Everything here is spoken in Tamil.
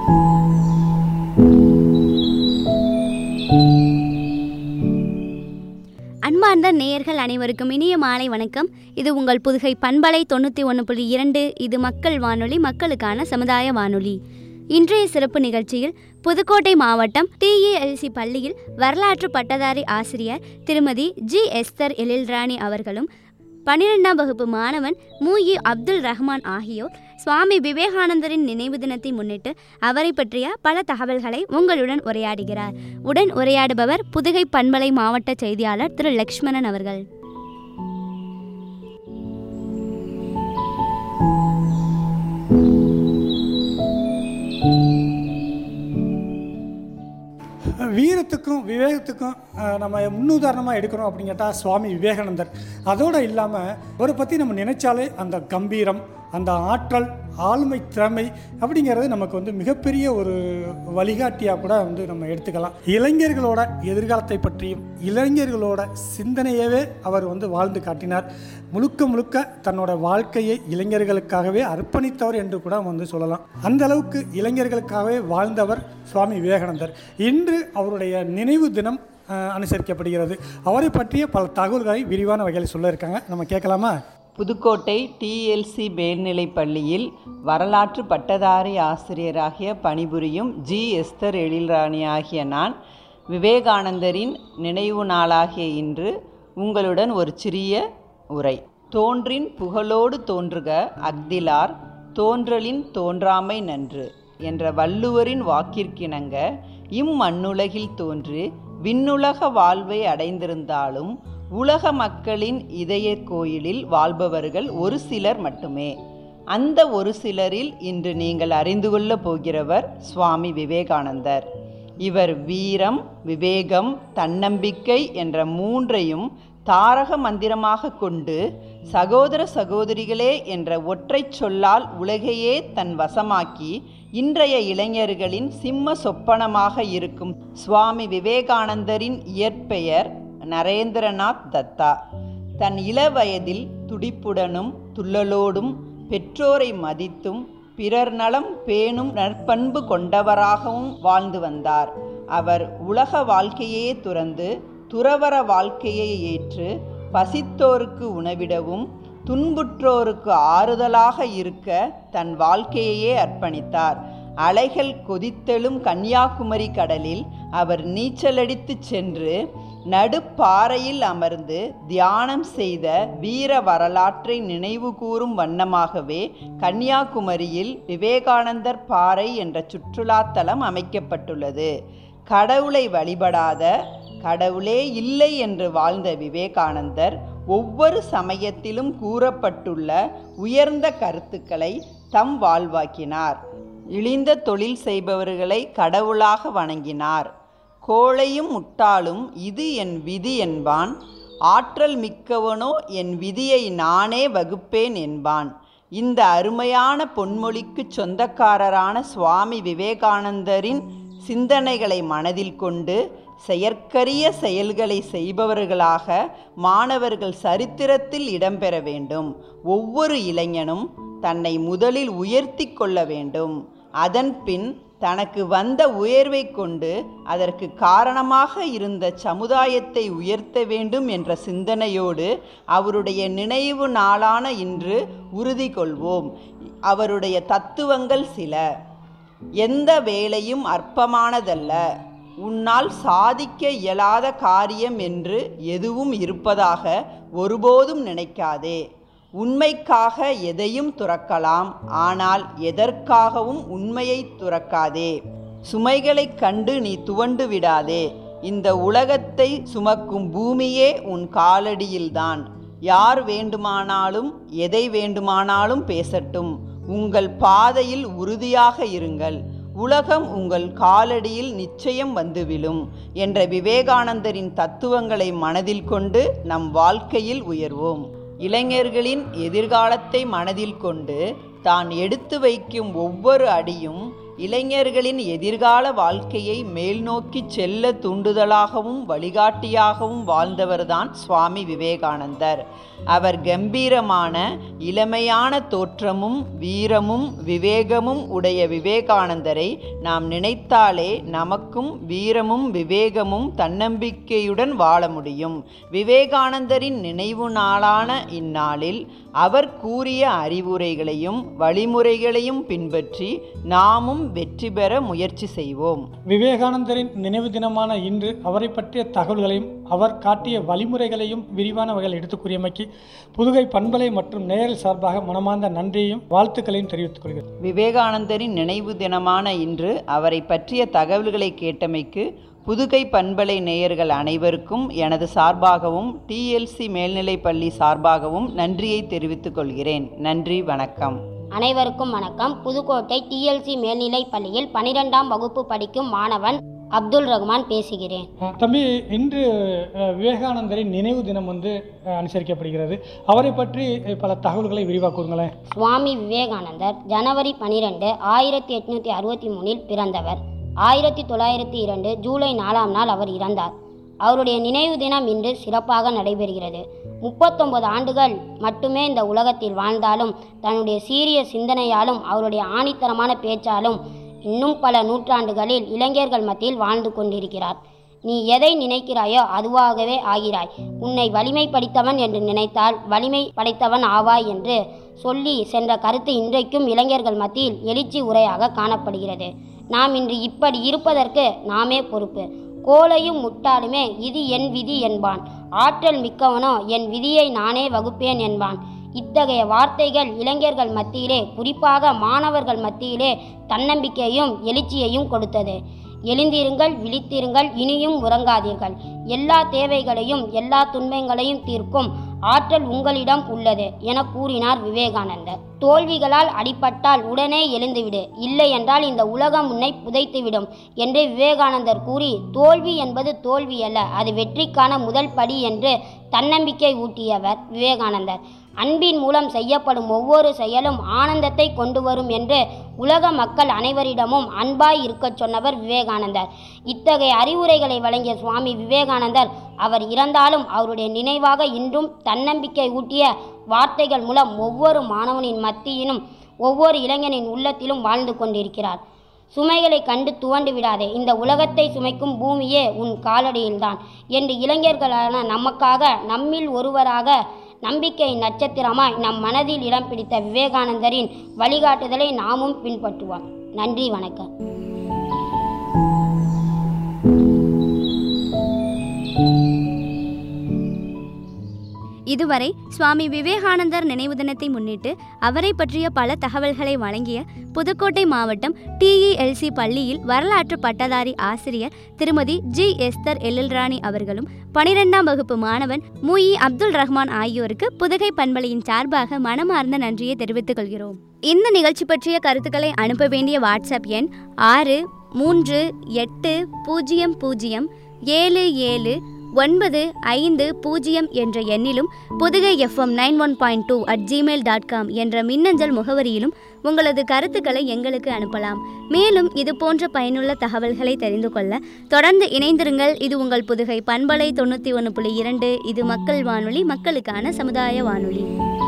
அன்பார்ந்த நேயர்கள் அனைவருக்கும் இனிய மாலை வணக்கம் இது உங்கள் புதுகை பண்பலை தொண்ணூற்றி ஒன்று புள்ளி இரண்டு இது மக்கள் வானொலி மக்களுக்கான சமுதாய வானொலி இன்றைய சிறப்பு நிகழ்ச்சியில் புதுக்கோட்டை மாவட்டம் டிஇஎல்சி பள்ளியில் வரலாற்று பட்டதாரி ஆசிரியர் திருமதி ஜி எஸ்தர் எழில்ராணி அவர்களும் பன்னிரெண்டாம் வகுப்பு மாணவன் மூயி அப்துல் ரஹ்மான் ஆகியோர் சுவாமி விவேகானந்தரின் நினைவு தினத்தை முன்னிட்டு அவரை பற்றிய பல தகவல்களை உங்களுடன் உரையாடுகிறார் உடன் உரையாடுபவர் புதுகை பண்பலை மாவட்ட செய்தியாளர் திரு லக்ஷ்மணன் அவர்கள் வீரத்துக்கும் விவேகத்துக்கும் அஹ், நம்ம முன்னுதாரணமாக எடுக்கணும் அப்படின்னு கேட்டால் சுவாமி விவேகானந்தர் அதோடு இல்லாமல் அவரை பற்றி நம்ம நினைச்சாலே அந்த கம்பீரம் அந்த ஆற்றல் ஆளுமை திறமை அப்படிங்கிறது நமக்கு வந்து மிகப்பெரிய ஒரு வழிகாட்டியாக கூட வந்து நம்ம எடுத்துக்கலாம் இளைஞர்களோட எதிர்காலத்தை பற்றியும் இளைஞர்களோட சிந்தனையவே அவர் வந்து வாழ்ந்து காட்டினார் முழுக்க முழுக்க தன்னோட வாழ்க்கையை இளைஞர்களுக்காகவே அர்ப்பணித்தவர் என்று கூட வந்து சொல்லலாம் அந்த அளவுக்கு இளைஞர்களுக்காகவே வாழ்ந்தவர் சுவாமி விவேகானந்தர் இன்று அவருடைய நினைவு தினம் அஹ், அனுசரிக்கப்படுகிறது அவரை பற்றிய பல தகவல்களை விரிவான வகையில் சொல்ல இருக்காங்க நம்ம கேட்கலாமா புதுக்கோட்டை டிஎல்சி மேல்நிலைப் பள்ளியில் வரலாற்று பட்டதாரி ஆசிரியராகிய பணிபுரியும் ஜி எஸ்தர் எழில்ராணி ஆகிய நான் விவேகானந்தரின் நினைவு நாளாகிய இன்று உங்களுடன் ஒரு சிறிய உரை தோன்றின் புகழோடு தோன்றுக அக்திலார் தோன்றலின் தோன்றாமை நன்று என்ற வள்ளுவரின் வாக்கிற்கிணங்க இம்மண்ணுலகில் தோன்றி விண்ணுலக வாழ்வை அடைந்திருந்தாலும் உலக மக்களின் இதய கோயிலில் வாழ்பவர்கள் ஒரு சிலர் மட்டுமே அந்த ஒரு சிலரில் இன்று நீங்கள் அறிந்து கொள்ளப் போகிறவர் சுவாமி விவேகானந்தர் இவர் வீரம் விவேகம் தன்னம்பிக்கை என்ற மூன்றையும் தாரக மந்திரமாக கொண்டு சகோதர சகோதரிகளே என்ற ஒற்றைச் சொல்லால் உலகையே தன் வசமாக்கி இன்றைய இளைஞர்களின் சிம்ம சொப்பனமாக இருக்கும் சுவாமி விவேகானந்தரின் இயற்பெயர் நரேந்திரநாத் தத்தா தன் இளவயதில் துடிப்புடனும் துள்ளலோடும் பெற்றோரை மதித்தும் பிறர் நலம் பேணும் நற்பண்பு கொண்டவராகவும் வாழ்ந்து வந்தார் அவர் உலக வாழ்க்கையே துறந்து துறவற வாழ்க்கையை ஏற்று பசித்தோருக்கு உணவிடவும் துன்புற்றோருக்கு ஆறுதலாக இருக்க தன் வாழ்க்கையையே அர்ப்பணித்தார் அலைகள் கொதித்தெழும் கன்னியாகுமரி கடலில் அவர் நீச்சலடித்துச் சென்று நடுப்பாறையில் அமர்ந்து தியானம் செய்த வீர வரலாற்றை நினைவு கூறும் வண்ணமாகவே கன்னியாகுமரியில் விவேகானந்தர் பாறை என்ற சுற்றுலாத்தலம் அமைக்கப்பட்டுள்ளது கடவுளை வழிபடாத கடவுளே இல்லை என்று வாழ்ந்த விவேகானந்தர் ஒவ்வொரு சமயத்திலும் கூறப்பட்டுள்ள உயர்ந்த கருத்துக்களை தம் வாழ்வாக்கினார் இழிந்த தொழில் செய்பவர்களை கடவுளாக வணங்கினார் கோழையும் முட்டாளும் இது என் விதி என்பான் ஆற்றல் மிக்கவனோ என் விதியை நானே வகுப்பேன் என்பான் இந்த அருமையான பொன்மொழிக்கு சொந்தக்காரரான சுவாமி விவேகானந்தரின் சிந்தனைகளை மனதில் கொண்டு செயற்கரிய செயல்களை செய்பவர்களாக மாணவர்கள் சரித்திரத்தில் இடம்பெற வேண்டும் ஒவ்வொரு இளைஞனும் தன்னை முதலில் உயர்த்தி கொள்ள வேண்டும் அதன்பின் தனக்கு வந்த உயர்வை கொண்டு அதற்கு காரணமாக இருந்த சமுதாயத்தை உயர்த்த வேண்டும் என்ற சிந்தனையோடு அவருடைய நினைவு நாளான இன்று உறுதி கொள்வோம் அவருடைய தத்துவங்கள் சில எந்த வேலையும் அற்பமானதல்ல உன்னால் சாதிக்க இயலாத காரியம் என்று எதுவும் இருப்பதாக ஒருபோதும் நினைக்காதே உண்மைக்காக எதையும் துறக்கலாம் ஆனால் எதற்காகவும் உண்மையை துறக்காதே சுமைகளைக் கண்டு நீ துவண்டு விடாதே இந்த உலகத்தை சுமக்கும் பூமியே உன் காலடியில்தான் யார் வேண்டுமானாலும் எதை வேண்டுமானாலும் பேசட்டும் உங்கள் பாதையில் உறுதியாக இருங்கள் உலகம் உங்கள் காலடியில் நிச்சயம் வந்து விழும் என்ற விவேகானந்தரின் தத்துவங்களை மனதில் கொண்டு நம் வாழ்க்கையில் உயர்வோம் இளைஞர்களின் எதிர்காலத்தை மனதில் கொண்டு தான் எடுத்து வைக்கும் ஒவ்வொரு அடியும் இளைஞர்களின் எதிர்கால வாழ்க்கையை மேல்நோக்கி செல்ல தூண்டுதலாகவும் வழிகாட்டியாகவும் வாழ்ந்தவர்தான் சுவாமி விவேகானந்தர் அவர் கம்பீரமான இளமையான தோற்றமும் வீரமும் விவேகமும் உடைய விவேகானந்தரை நாம் நினைத்தாலே நமக்கும் வீரமும் விவேகமும் தன்னம்பிக்கையுடன் வாழ முடியும் விவேகானந்தரின் நினைவு நாளான இந்நாளில் அவர் கூறிய அறிவுரைகளையும் வழிமுறைகளையும் பின்பற்றி நாமும் வெற்றி பெற முயற்சி செய்வோம் விவேகானந்தரின் நினைவு தினமான இன்று அவரை பற்றிய தகவல்களையும் அவர் காட்டிய வழிமுறைகளையும் விரிவான வகையில் எடுத்துக் கூறியமைக்கு புதுகை பண்பலை மற்றும் நேயல் சார்பாக மனமார்ந்த நன்றியையும் வாழ்த்துக்களையும் தெரிவித்துக் கொள்கிறேன் விவேகானந்தரின் நினைவு தினமான இன்று அவரை பற்றிய தகவல்களை கேட்டமைக்கு புதுகை பண்பலை நேயர்கள் அனைவருக்கும் எனது சார்பாகவும் டிஎல்சி மேல்நிலைப் பள்ளி சார்பாகவும் நன்றியை தெரிவித்துக் கொள்கிறேன் நன்றி வணக்கம் அனைவருக்கும் வணக்கம் புதுக்கோட்டை டிஎல்சி மேல்நிலைப் பள்ளியில் பனிரெண்டாம் வகுப்பு படிக்கும் மாணவன் அப்துல் ரஹ்மான் பேசுகிறேன் அஹ் தம்பி இன்று அஹ், விவேகானந்தரின் நினைவு தினம் வந்து அஹ், அனுசரிக்கப்படுகிறது அவரை பற்றி அஹ், பல தகவல்களை விரிவாக கூறுங்களேன் சுவாமி விவேகானந்தர் ஜனவரி பனிரெண்டு ஆயிரத்தி எட்நூற்றி அறுபத்தி மூணில் பிறந்தவர் ஆயிரத்தி தொள்ளாயிரத்தி இரண்டு ஜூலை நாலாம் நாள் அவர் இறந்தார் அவருடைய நினைவு தினம் இன்று சிறப்பாக நடைபெறுகிறது முப்பத்தொன்பது ஆண்டுகள் மட்டுமே இந்த உலகத்தில் வாழ்ந்தாலும் தன்னுடைய சீரிய சிந்தனையாலும் அவருடைய ஆணித்தரமான பேச்சாலும் இன்னும் பல நூற்றாண்டுகளில் இளைஞர்கள் மத்தியில் வாழ்ந்து கொண்டிருக்கிறார் நீ எதை நினைக்கிறாயோ அதுவாகவே ஆகிறாய் உன்னை வலிமை படைத்தவன் என்று நினைத்தால் வலிமை படைத்தவன் ஆவாய் என்று சொல்லி சென்ற கருத்து இன்றைக்கும் இளைஞர்கள் மத்தியில் எழுச்சி உரையாக காணப்படுகிறது நாம் இன்று இப்படி இருப்பதற்கு நாமே பொறுப்பு கோலையும் முட்டாளுமே இது என் விதி என்பான் ஆற்றல் மிக்கவனோ என் விதியை நானே வகுப்பேன் என்பான் இத்தகைய வார்த்தைகள் இளைஞர்கள் மத்தியிலே குறிப்பாக மாணவர்கள் மத்தியிலே தன்னம்பிக்கையும் எழுச்சியையும் கொடுத்தது எழுந்திருங்கள் விழித்திருங்கள் இனியும் உறங்காதீர்கள் எல்லா தேவைகளையும் எல்லா துன்பங்களையும் தீர்க்கும் ஆற்றல் உங்களிடம் உள்ளது என கூறினார் விவேகானந்தர் தோல்விகளால் அடிபட்டால் உடனே எழுந்துவிடு இல்லை என்றால் இந்த உலகம் உன்னை புதைத்துவிடும் என்று விவேகானந்தர் கூறி தோல்வி என்பது தோல்வி அல்ல அது வெற்றிக்கான முதல் படி என்று தன்னம்பிக்கை ஊட்டியவர் விவேகானந்தர் அன்பின் மூலம் செய்யப்படும் ஒவ்வொரு செயலும் ஆனந்தத்தை கொண்டு வரும் என்று உலக மக்கள் அனைவரிடமும் அன்பாய் இருக்கச் சொன்னவர் விவேகானந்தர் இத்தகைய அறிவுரைகளை வழங்கிய சுவாமி விவேகானந்தர் அவர் இறந்தாலும் அவருடைய நினைவாக இன்றும் தன்னம்பிக்கை ஊட்டிய வார்த்தைகள் மூலம் ஒவ்வொரு மாணவனின் மத்தியிலும் ஒவ்வொரு இளைஞனின் உள்ளத்திலும் வாழ்ந்து கொண்டிருக்கிறார் சுமைகளை கண்டு துவண்டு விடாதே இந்த உலகத்தை சுமைக்கும் பூமியே உன் காலடியில்தான் என்று இளைஞர்களான நமக்காக நம்மில் ஒருவராக நம்பிக்கை நட்சத்திரமாய் நம் மனதில் இடம் பிடித்த விவேகானந்தரின் வழிகாட்டுதலை நாமும் பின்பற்றுவோம் நன்றி வணக்கம் இதுவரை சுவாமி விவேகானந்தர் நினைவு தினத்தை முன்னிட்டு அவரை பற்றிய பல தகவல்களை வழங்கிய புதுக்கோட்டை மாவட்டம் டிஇஎல்சி பள்ளியில் வரலாற்று பட்டதாரி ஆசிரியர் திருமதி ஜி எஸ்தர் எழில்ராணி அவர்களும் பனிரெண்டாம் வகுப்பு மாணவன் முயி அப்துல் ரஹ்மான் ஆகியோருக்கு புதுகை பண்பலையின் சார்பாக மனமார்ந்த நன்றியை தெரிவித்துக் கொள்கிறோம் இந்த நிகழ்ச்சி பற்றிய கருத்துக்களை அனுப்ப வேண்டிய வாட்ஸ்அப் எண் ஆறு மூன்று எட்டு பூஜ்ஜியம் பூஜ்ஜியம் ஏழு ஏழு ஒன்பது ஐந்து பூஜ்ஜியம் என்ற எண்ணிலும் Pudugai FM nine one point two at Gmail dot com என்ற மின்னஞ்சல் முகவரியிலும் உங்களது கருத்துக்களை எங்களுக்கு அனுப்பலாம் மேலும் இது போன்ற பயனுள்ள தகவல்களை தெரிந்து கொள்ள தொடர்ந்து இணைந்திருங்கள் இது உங்கள் புதுகை பண்பலை தொண்ணூற்றி ஒன்று புள்ளி இரண்டு இது மக்கள் வானொலி மக்களுக்கான சமுதாய வானொலி